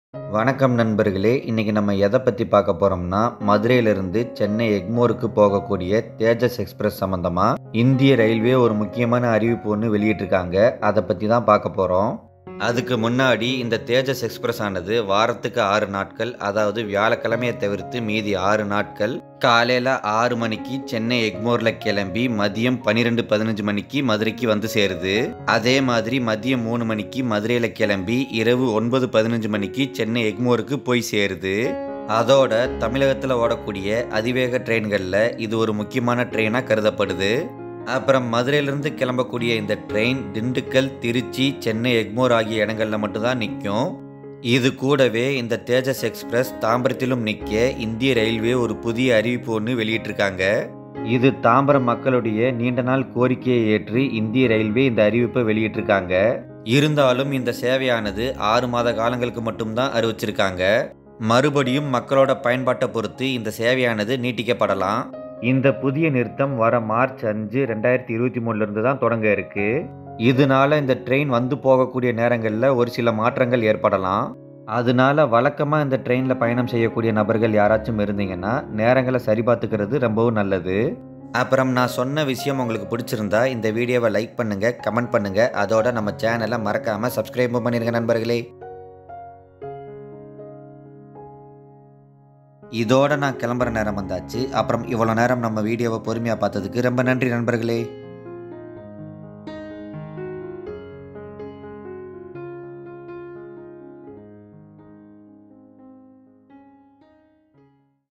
வணக்கம் நண்பர்களே இன்றைக்கி நம்ம எதை பற்றி பார்க்க போகிறோம்னா மதுரையிலிருந்து சென்னை எக்மோருக்கு போகக்கூடிய தேஜஸ் எக்ஸ்பிரஸ் சம்மந்தமாக இந்திய ரயில்வே ஒரு முக்கியமான அறிவிப்பு ஒன்று வெளியிட்டிருக்காங்க அதை பற்றி தான் பார்க்க போகிறோம் அதுக்கு முன்னாடி இந்த தேஜஸ் எக்ஸ்பிரஸ் ஆனது வாரத்துக்கு ஆறு நாட்கள் அதாவது வியாழக்கிழமையை தவிர்த்து மீதி ஆறு நாட்கள் காலையில் ஆறு மணிக்கு சென்னை எக்மோரில் கிளம்பி மதியம் பன்னிரெண்டு பதினஞ்சு மணிக்கு மதுரைக்கு வந்து சேருது அதே மாதிரி மதியம் மூணு மணிக்கு மதுரையில் கிளம்பி இரவு ஒன்பது பதினஞ்சு மணிக்கு சென்னை எக்மோருக்கு போய் சேருது அதோட தமிழகத்தில் ஓடக்கூடிய அதிவேக ட்ரெயின்களில் இது ஒரு முக்கியமான ட்ரெயினாக கருதப்படுது அப்புறம் மதுரையிலிருந்து கிளம்பக்கூடிய இந்த ட்ரெயின் திண்டுக்கல் திருச்சி சென்னை எக்மோர் ஆகிய இடங்களில் மட்டும்தான் நிற்கும் இது கூடவே இந்த தேஜஸ் எக்ஸ்பிரஸ் தாம்பரத்திலும் நிற்க இந்திய ரயில்வே ஒரு புதிய அறிவிப்பு ஒன்று வெளியிட்டிருக்காங்க இது தாம்பரம் மக்களுடைய நீண்ட நாள் கோரிக்கையை ஏற்று இந்திய ரயில்வே இந்த அறிவிப்பை வெளியிட்டிருக்காங்க இருந்தாலும் இந்த சேவையானது ஆறு மாத காலங்களுக்கு மட்டும்தான் அறிவிச்சிருக்காங்க மறுபடியும் மக்களோட பயன்பாட்டை பொறுத்து இந்த சேவையானது நீட்டிக்கப்படலாம் இந்த புதிய நிறுத்தம் வர மார்ச் அஞ்சு ரெண்டாயிரத்தி இருபத்தி மூணுலேருந்து தான் தொடங்க இருக்கு இதனால இந்த ட்ரெயின் வந்து போகக்கூடிய நேரங்களில் ஒரு சில மாற்றங்கள் ஏற்படலாம் அதனால வழக்கமாக இந்த ட்ரெயினில் பயணம் செய்யக்கூடிய நபர்கள் யாராச்சும் இருந்தீங்கன்னா நேரங்களை சரி பார்த்துக்கிறது ரொம்பவும் நல்லது அப்புறம் நான் சொன்ன விஷயம் உங்களுக்கு பிடிச்சிருந்தா இந்த வீடியோவை லைக் பண்ணுங்கள் கமெண்ட் பண்ணுங்கள் அதோட நம்ம சேனலை மறக்காமல் சப்ஸ்கிரைப் பண்ணிருங்க நண்பர்களே இதோட நான் கிளம்புற நேரம் வந்தாச்சு அப்புறம் இவ்வளோ நேரம் நம்ம வீடியோவை பொறுமையாக பார்த்ததுக்கு ரொம்ப நன்றி நண்பர்களே